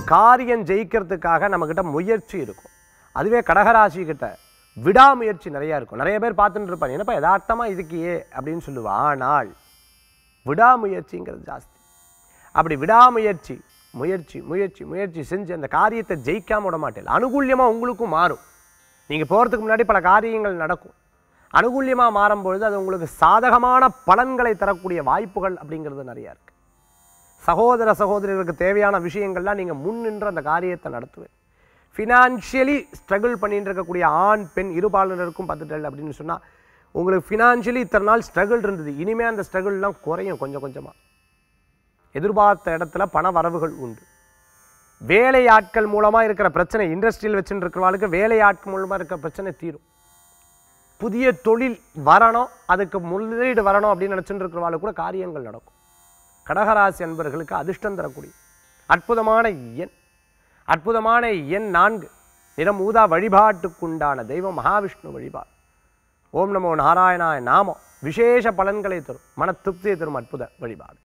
காரியம் ஜெயிக்கிறதுக்காக நம்மக்கிட்ட முயற்சி இருக்கும் அதுவே கடகராசி கிட்ட விடாமுயற்சி நிறையா இருக்கும் நிறைய பேர் பார்த்துட்டு இருப்பாங்க என்னப்பா யதார்த்தமாக இதுக்கியே அப்படின்னு சொல்லுவா ஆனால் விடாமுயற்சிங்கிறது ஜாஸ்தி அப்படி விடாமுயற்சி முயற்சி முயற்சி முயற்சி செஞ்சு அந்த காரியத்தை ஜெயிக்காம விட மாட்டேன் அனுகூல்யமாக உங்களுக்கும் மாறும் நீங்கள் போகிறதுக்கு முன்னாடி பல காரியங்கள் நடக்கும் அனுகூல்யமாக மாறும்பொழுது அது உங்களுக்கு சாதகமான பலன்களை தரக்கூடிய வாய்ப்புகள் அப்படிங்கிறது நிறையா இருக்குது சகோதர சகோதரிகளுக்கு தேவையான விஷயங்கள்லாம் நீங்கள் முன்னின்று அந்த காரியத்தை நடத்துவேன் ஃபினான்ஷியலி ஸ்ட்ரகிள் பண்ணிட்டு இருக்கக்கூடிய ஆண் பெண் இருபாலருக்கும் பார்த்துட்டல் அப்படின்னு சொன்னால் உங்களுக்கு ஃபினான்ஷியலி இத்தனை நாள் ஸ்ட்ரகிள் இருந்தது இனிமேல் அந்த ஸ்ட்ரகிள்லாம் குறையும் கொஞ்சம் கொஞ்சமாக எதிர்பார்த்த இடத்துல பண வரவுகள் உண்டு வேலை ஆட்கள் மூலமாக இருக்கிற பிரச்சனை இண்டஸ்ட்ரியில் வச்சுட்டு இருக்கிறவங்களுக்கு வேலை ஆட்கள் மூலமாக இருக்கிற பிரச்சனை தீரும் புதிய தொழில் வரணும் அதுக்கு முதலீடு வரணும் அப்படின்னு நினச்சிட்டு இருக்கிறவங்களுக்கு கூட காரியங்கள் நடக்கும் கடகராசி அன்பர்களுக்கு அதிர்ஷ்டம் தரக்கூடிய அற்புதமான எண் அற்புதமான எண் நான்கு நிறம் ஊதா வழிபாட்டுக்குண்டான தெய்வம் மகாவிஷ்ணு வழிபாடு ஓம் நமோ நாராயணாய நாமம் விசேஷ பலன்களை தரும் மன திருப்தியை தரும் அற்புத வழிபாடு